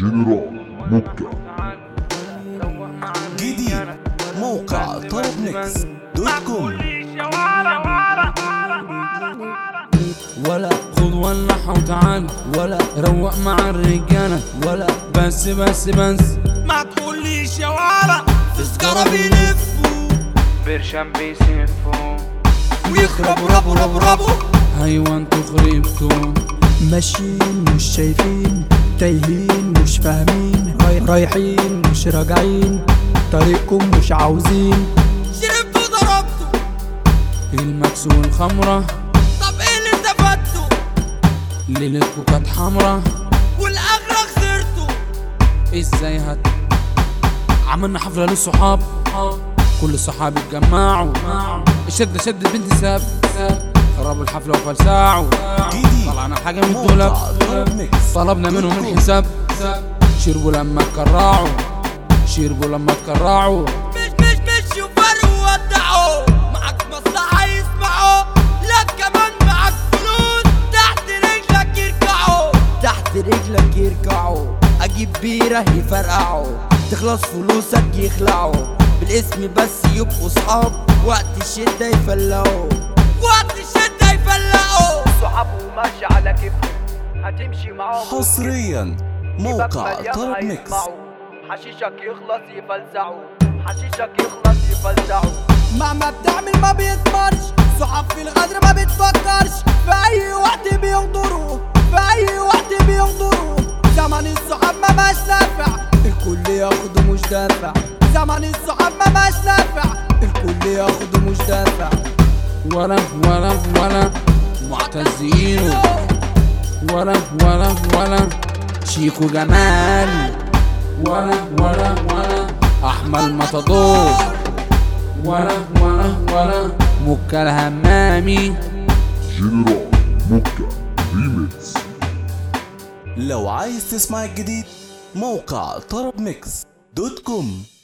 جنرال مكة جديد موقع طرب ميكس دوت كوم ولا خذ ولح وتعال ولا روق مع الرجالة ولا بس بس بس ما تقوليش يا ورا في سجارة بيلفوا برشام بيسفوا ويخربوا ربوا ربوا ربوا ايوه انتوا خربتوا ماشيين مش شايفين تايهين مش فاهمين راي- رايحين مش راجعين طريقكم مش عاوزين شربتوا ضربتوا المكس والخمرة طب ايه اللي استفدتوا ليلتكوا كانت حمرة والاغلى خسرتوا ازاي هت عملنا حفلة للصحاب كل الصحاب اتجمعوا الشدة شدة بنت ساب خربوا الحفلة وفلسعوا جديد طلعنا حاجة من الدولاب موقع طرب ميكس طلبنا منهم الحساب شربوا لما اتكرعوا شربوا لما اتكرعوا مش مش مش يفرقوا ودعوا معاك مصلحة يسمعوا لا كمان معاك فلوس تحت رجلك يركعوا تحت رجلك يركعوا اجيب بيرة يفرقعوا تخلص فلوسك يخلعوا بالاسم بس يبقوا صحاب وقت الشدة يفلقوا وقت الشدة يفلقوا صحابه ماشي على كيفه هتمشي معاهم حصريا موقع مليان طرب ميكس هيسمعوا. حشيشك يخلص يفلسعوا حشيشك يخلص يفلسعوا مهما بتعمل ما بيثمرش صحاب في الغدر ما بتفكرش في اي وقت بيغدروا في اي وقت بيغدروا زمن الصحاب ما ماش نافع الكل ياخد ومش دافع زمن الصحاب ما ماش نافع الكل ياخد ومش دافع ولا ولا ولا معتزين ولا ولا ولا شيكو جمال ولا ولا ولا احمد مطدور ولا ولا ولا مكة الهمامي جنرال مكة ريميكس لو عايز تسمع الجديد موقع طرب ميكس دوت كوم